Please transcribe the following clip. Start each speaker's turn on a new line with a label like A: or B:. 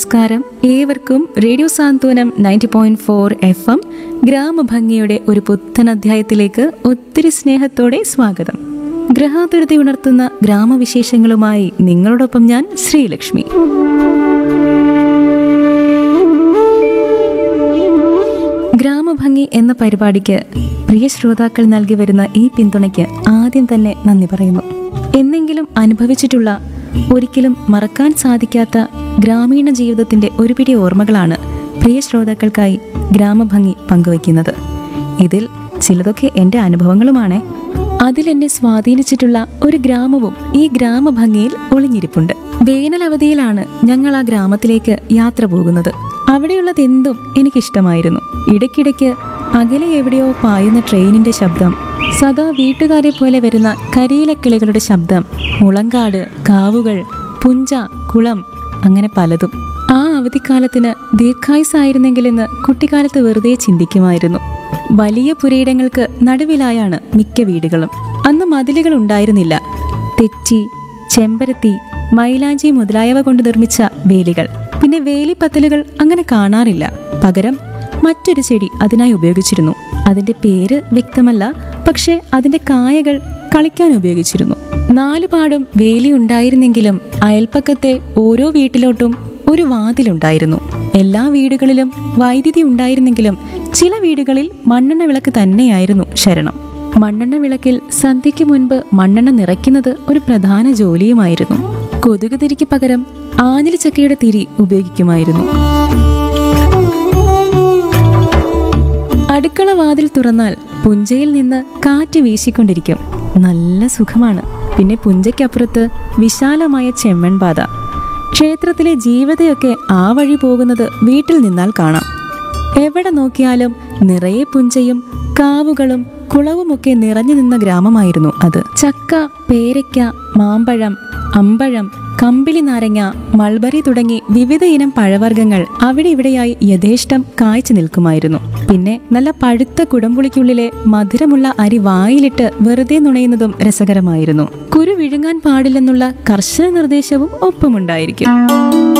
A: നമസ്കാരം ഏവർക്കും radio Santhwanam ninety point four F M ഗ്രാമഭംഗിയുടെ ഒരു പുത്തൻ അധ്യായത്തിലേക്ക് ഒത്തിരി സ്നേഹത്തോടെ സ്വാഗതം ഗ്രഹാതുരത ഉണർത്തുന്ന ഗ്രാമവിശേഷങ്ങളുമായി നിങ്ങളോടൊപ്പം ഞാൻ ശ്രീലക്ഷ്മി ഗ്രാമഭംഗി എന്ന പരിപാടിക്ക് പ്രിയ ശ്രോതാക്കൾ നൽകി വരുന്ന ഈ പിന്തുണയ്ക്ക് ആദ്യം തന്നെ നന്ദി പറയുന്നു എന്നെങ്കിലും അനുഭവിച്ചിട്ടുള്ള ഒരിക്കലും മറക്കാൻ സാധിക്കാത്ത ഗ്രാമീണ ജീവിതത്തിന്റെ ഒരു പിടി ഓർമ്മകളാണ് പ്രിയ ശ്രോതാക്കൾക്കായി ഗ്രാമഭംഗി പങ്കുവയ്ക്കുന്നത് ഇതിൽ ചിലതൊക്കെ എൻ്റെ അനുഭവങ്ങളുമാണ് അതിലെന്നെ സ്വാധീനിച്ചിട്ടുള്ള ഒരു ഗ്രാമവും ഈ ഗ്രാമഭംഗിയിൽ ഒളിഞ്ഞിരിപ്പുണ്ട് വേനൽ അവധിയിലാണ് ഞങ്ങൾ ആ ഗ്രാമത്തിലേക്ക് യാത്ര പോകുന്നത് അവിടെയുള്ളതെന്തും എനിക്കിഷ്ടമായിരുന്നു ഇടയ്ക്കിടയ്ക്ക് അകലെ എവിടെയോ പായുന്ന ട്രെയിനിന്റെ ശബ്ദം സദാ വീട്ടുകാരെ പോലെ വരുന്ന കരിയിലക്കിളികളുടെ ശബ്ദം മുളങ്കാട് കാവുകൾ പുഞ്ച കുളം അങ്ങനെ പലതും ആ അവധിക്കാലത്തിന് ദീർഘായുസായിരുന്നെങ്കിലെന്ന് കുട്ടിക്കാലത്ത് വെറുതെ ചിന്തിക്കുമായിരുന്നു വലിയ പുരയിടങ്ങൾക്ക് നടുവിലായാണ് മിക്ക വീടുകളും അന്ന് മതിലുകൾ ഉണ്ടായിരുന്നില്ല തെച്ചി ചെമ്പരത്തി മൈലാഞ്ചി മുതലായവ കൊണ്ട് നിർമ്മിച്ച വേലികൾ പിന്നെ വേലിപ്പത്തലുകൾ അങ്ങനെ കാണാറില്ല പകരം മറ്റൊരു ചെടി അതിനായി ഉപയോഗിച്ചിരുന്നു അതിന്റെ പേര് വ്യക്തമല്ല പക്ഷേ അതിന്റെ കായകൾ കളിക്കാൻ ഉപയോഗിച്ചിരുന്നു നാലുപാടും വേലി ഉണ്ടായിരുന്നെങ്കിലും അയൽപ്പക്കത്തെ ഓരോ വീട്ടിലോട്ടും ഒരു വാതിലുണ്ടായിരുന്നു എല്ലാ വീടുകളിലും വൈദ്യുതി ഉണ്ടായിരുന്നെങ്കിലും ചില വീടുകളിൽ മണ്ണെണ്ണ വിളക്ക് തന്നെയായിരുന്നു ശരണം മണ്ണെണ്ണ വിളക്കിൽ സന്ധ്യയ്ക്ക് മുൻപ് മണ്ണെണ്ണ നിറയ്ക്കുന്നത് ഒരു പ്രധാന ജോലിയുമായിരുന്നു കൊതുക് തിരിക്ക് പകരം ആഞ്ഞിലി ചക്കയുടെ തിരി ഉപയോഗിക്കുമായിരുന്നു അടുക്കള വാതിൽ തുറന്നാൽ പുഞ്ചയിൽ നിന്ന് കാറ്റ് വീശിക്കൊണ്ടിരിക്കും നല്ല സുഖമാണ് പിന്നെ പുഞ്ചയ്ക്കപ്പുറത്ത് വിശാലമായ ചെമ്മൺപാത ക്ഷേത്രത്തിലെ ജീവിതയൊക്കെ ആ വഴി പോകുന്നത് വീട്ടിൽ നിന്നാൽ കാണാം എവിടെ നോക്കിയാലും നിറയെ പുഞ്ചയും കാവുകളും കുളവുമൊക്കെ നിറഞ്ഞു നിന്ന ഗ്രാമമായിരുന്നു അത് ചക്ക പേരയ്ക്ക മാമ്പഴം അമ്പഴം കമ്പിളി നാരങ്ങ മൾബറി തുടങ്ങി വിവിധ ഇനം പഴവർഗ്ഗങ്ങൾ അവിടെ ഇവിടെയായി യഥേഷ്ടം കായ്ച്ചു നിൽക്കുമായിരുന്നു പിന്നെ നല്ല പഴുത്ത കുടംപുളിക്കുള്ളിലെ മധുരമുള്ള അരി വായിലിട്ട് വെറുതെ നുണയുന്നതും രസകരമായിരുന്നു കുരു വിഴുങ്ങാൻ പാടില്ലെന്നുള്ള കർശന നിർദ്ദേശവും ഒപ്പമുണ്ടായിരിക്കും